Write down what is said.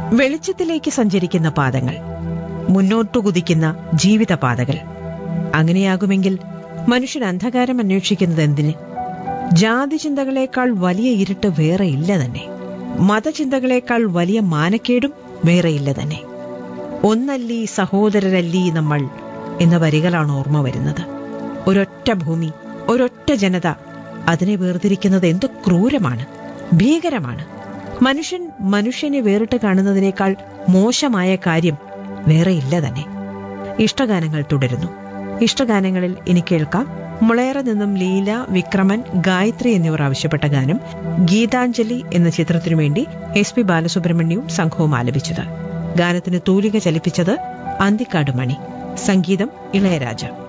വെളിച്ചത്തിലേക്ക് സഞ്ചരിക്കുന്ന പാതകൾ മുന്നോട്ടു കുതിക്കുന്ന ജീവിതപാതകൾ അങ്ങനെയാകുമെങ്കിൽ മനുഷ്യൻ അന്ധകാരം അന്വേഷിക്കുന്നത് എന്തിന് ജാതി ചിന്തകളേക്കാൾ വലിയ ഇരുട്ട് വേറെയില്ല തന്നെ മതചിന്തകളേക്കാൾ വലിയ മാനക്കേടും വേറെയില്ല തന്നെ ഒന്നല്ലി സഹോദരരല്ലി നമ്മൾ എന്ന വരികളാണ് ഓർമ്മ വരുന്നത് ഒരൊറ്റ ഭൂമി ഒരൊറ്റ ജനത അതിനെ വേർതിരിക്കുന്നത് എന്ത് ക്രൂരമാണ് ഭീകരമാണ് മനുഷ്യൻ മനുഷ്യനെ വേറിട്ട് കാണുന്നതിനേക്കാൾ മോശമായ കാര്യം വേറെയില്ല തന്നെ ഇഷ്ടഗാനങ്ങൾ തുടരുന്നു ഇഷ്ടഗാനങ്ങളിൽ ഇനി കേൾക്കാം മുളയറ നിന്നും ലീല വിക്രമൻ ഗായത്രി എന്നിവർ ആവശ്യപ്പെട്ട ഗാനം ഗീതാഞ്ജലി എന്ന ചിത്രത്തിനു വേണ്ടി എസ് പി ബാലസുബ്രഹ്മണ്യവും സംഘവും ആലപിച്ചത് ഗാനത്തിന് തൂലിക ചലിപ്പിച്ചത് അന്തിക്കാട് മണി സംഗീതം ഇളയരാജ